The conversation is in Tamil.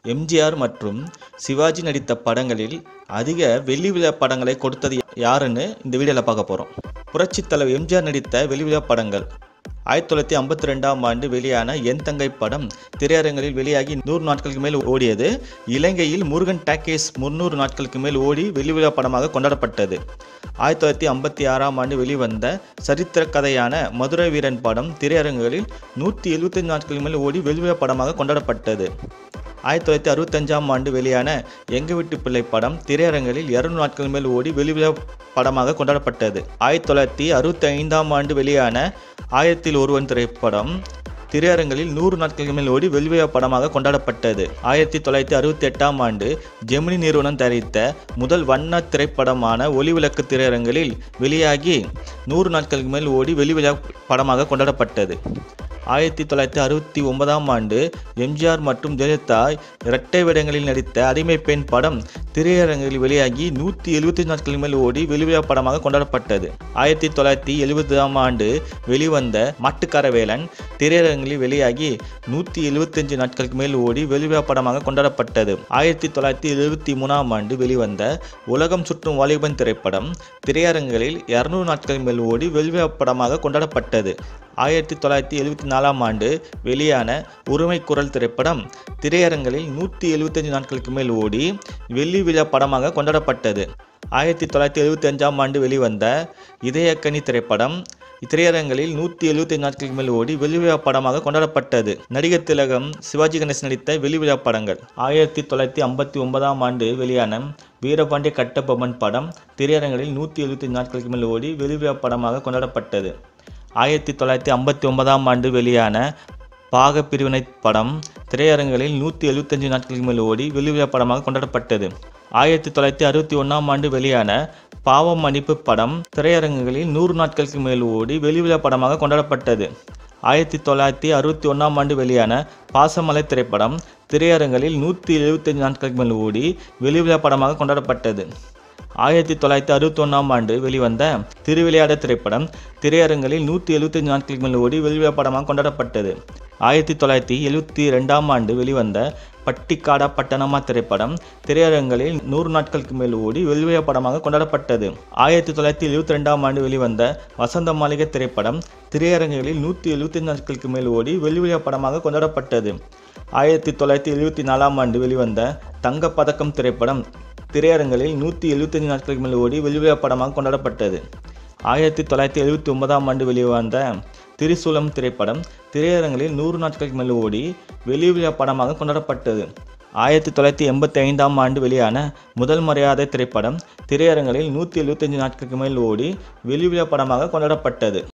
எம்ஜிஆர் மற்றும் சிவாஜி நடித்த படங்களில் அதிக வெள்ளி விழா படங்களை கொடுத்தது யாருன்னு இந்த வீடியோவில் பார்க்க போகிறோம் புரட்சித் தலைவர் எம்ஜிஆர் நடித்த வெள்ளி விழா படங்கள் ஆயிரத்தி தொள்ளாயிரத்தி ஐம்பத்தி ரெண்டாம் ஆண்டு வெளியான என் தங்கை படம் திரையரங்களில் வெளியாகி நூறு நாட்களுக்கு மேல் ஓடியது இலங்கையில் முருகன் டாக்கேஸ் முன்னூறு நாட்களுக்கு மேல் ஓடி வெள்ளி விழா படமாக கொண்டாடப்பட்டது ஆயிரத்தி தொள்ளாயிரத்தி ஐம்பத்தி ஆறாம் ஆண்டு வெளிவந்த சரித்திர கதையான மதுரை வீரன் படம் திரையரங்குகளில் நூற்றி எழுபத்தஞ்சு நாட்களுக்கு மேல் ஓடி வெள்ளி விழா படமாக கொண்டாடப்பட்டது ஆயிரத்தி தொள்ளாயிரத்தி அறுபத்தஞ்சாம் ஆண்டு வெளியான எங்க வீட்டு பிள்ளை படம் திரையரங்கில் இருநூறு நாட்கள் மேல் ஓடி வெளிவிழா படமாக கொண்டாடப்பட்டது ஆயிரத்தி தொள்ளாயிரத்தி அறுபத்தி ஐந்தாம் ஆண்டு வெளியான ஆயிரத்தில் ஒருவன் திரைப்படம் திரையரங்கில் நூறு நாட்களுக்கு மேல் ஓடி வெளிவிழா படமாக கொண்டாடப்பட்டது ஆயிரத்தி தொள்ளாயிரத்தி அறுபத்தி எட்டாம் ஆண்டு ஜெமினி நிறுவனம் தயாரித்த முதல் வண்ண திரைப்படமான ஒளிவிளக்கு திரையரங்கில் வெளியாகி நூறு நாட்களுக்கு மேல் ஓடி வெளிவிழா படமாக கொண்டாடப்பட்டது ஆயிரத்தி தொள்ளாயிரத்தி அறுபத்தி ஒன்பதாம் ஆண்டு எம்ஜிஆர் மற்றும் ஜெயலலிதா இரட்டை வேடங்களில் நடித்த அடிமை பெண் படம் திரையரங்கில் வெளியாகி நூற்றி எழுபத்தி நாட்கள் மேல் ஓடி வெளிவிழா படமாக கொண்டாடப்பட்டது ஆயிரத்தி தொள்ளாயிரத்தி எழுபதாம் ஆண்டு வெளிவந்த மாட்டுக்கார வேலன் திரையரங்கில் வெளியாகி நூற்றி எழுபத்தஞ்சு நாட்களுக்கு மேல் ஓடி வெளிவிழா படமாக கொண்டாடப்பட்டது ஆயிரத்தி தொள்ளாயிரத்தி எழுபத்தி மூணாம் ஆண்டு வெளிவந்த உலகம் சுற்றும் வாலிபன் திரைப்படம் திரையரங்குகளில் இருநூறு நாட்கள் மேல் ஓடி வெளிவிழா படமாக கொண்டாடப்பட்டது ஆயிரத்தி தொள்ளாயிரத்தி எழுபத்தி நாலாம் ஆண்டு வெளியான உரிமை குரல் திரைப்படம் திரையரங்களில் நூற்றி எழுபத்தஞ்சு நாட்களுக்கு மேல் ஓடி வெள்ளி விழா படமாக கொண்டாடப்பட்டது ஆயிரத்தி தொள்ளாயிரத்தி எழுபத்தி அஞ்சாம் ஆண்டு வெளிவந்த இதயக்கனி திரைப்படம் திரையரங்களில் நூற்றி எழுபத்தஞ்சு நாட்களுக்கு மேல் ஓடி வெள்ளி விழா படமாக கொண்டாடப்பட்டது நடிகர் திலகம் சிவாஜி கணேசன் நடித்த வெள்ளி விழா படங்கள் ஆயிரத்தி தொள்ளாயிரத்தி ஐம்பத்தி ஒன்பதாம் ஆண்டு வெளியான வீரபாண்டிய கட்டபொம்மன் படம் திரையரங்களில் நூற்றி எழுபத்தஞ்சு நாட்களுக்கு மேல் ஓடி வெள்ளி விழா படமாக கொண்டாடப்பட்டது ஆயிரத்தி தொள்ளாயிரத்தி ஐம்பத்தி ஒன்பதாம் ஆண்டு வெளியான பாக பிரிவினை படம் திரையரங்குகளில் நூற்றி எழுபத்தஞ்சு நாட்களுக்கு மேல் ஓடி வெளிவிழா படமாக கொண்டாடப்பட்டது ஆயிரத்தி தொள்ளாயிரத்தி அறுபத்தி ஒன்றாம் ஆண்டு வெளியான பாவம் மன்னிப்பு படம் திரையரங்குகளில் நூறு நாட்களுக்கு மேல் ஓடி வெளிவிழா படமாக கொண்டாடப்பட்டது ஆயிரத்தி தொள்ளாயிரத்தி அறுபத்தி ஒன்றாம் ஆண்டு வெளியான பாசமலை திரைப்படம் திரையரங்களில் நூற்றி எழுபத்தஞ்சு நாட்களுக்கு மேல் ஓடி வெளிவிழா படமாக கொண்டாடப்பட்டது ஆயிரத்தி தொள்ளாயிரத்தி அறுபத்தி ஒன்றாம் ஆண்டு வெளிவந்த திருவிளையாட திரைப்படம் திரையரங்களில் நூற்றி எழுபத்தஞ்சு நாட்களுக்கு மேல் ஓடி வெளிவிழா படமாக கொண்டாடப்பட்டது ஆயிரத்தி தொள்ளாயிரத்தி எழுபத்தி ரெண்டாம் ஆண்டு வெளிவந்த பட்டிக்காடா பட்டணமா திரைப்படம் திரையரங்களில் நூறு நாட்களுக்கு மேல் ஓடி வெளிவிழா படமாக கொண்டாடப்பட்டது ஆயிரத்தி தொள்ளாயிரத்தி எழுபத்தி ரெண்டாம் ஆண்டு வெளிவந்த வசந்த மாளிகை திரைப்படம் திரையரங்குகளில் நூற்றி எழுபத்தஞ்சு நாட்களுக்கு மேல் ஓடி வெளிவிழா படமாக கொண்டாடப்பட்டது ஆயிரத்தி தொள்ளாயிரத்தி எழுபத்தி நாலாம் ஆண்டு வெளிவந்த தங்கப்பதக்கம் திரைப்படம் திரையரங்களில் நூற்றி எழுபத்தஞ்சு நாட்களுக்கு மேல் ஓடி வெளிவிழா படமாக கொண்டாடப்பட்டது ஆயிரத்தி தொள்ளாயிரத்தி எழுபத்தி ஒன்பதாம் ஆண்டு வெளிவந்த திரிசூலம் திரைப்படம் திரையரங்களில் நூறு நாட்களுக்கு மேல் ஓடி வெளிவிழா படமாக கொண்டாடப்பட்டது ஆயிரத்தி தொள்ளாயிரத்தி எண்பத்தி ஐந்தாம் ஆண்டு வெளியான முதல் மரியாதை திரைப்படம் திரையரங்களில் நூற்றி எழுபத்தஞ்சு நாட்களுக்கு மேல் ஓடி வெளிவிழா படமாக கொண்டாடப்பட்டது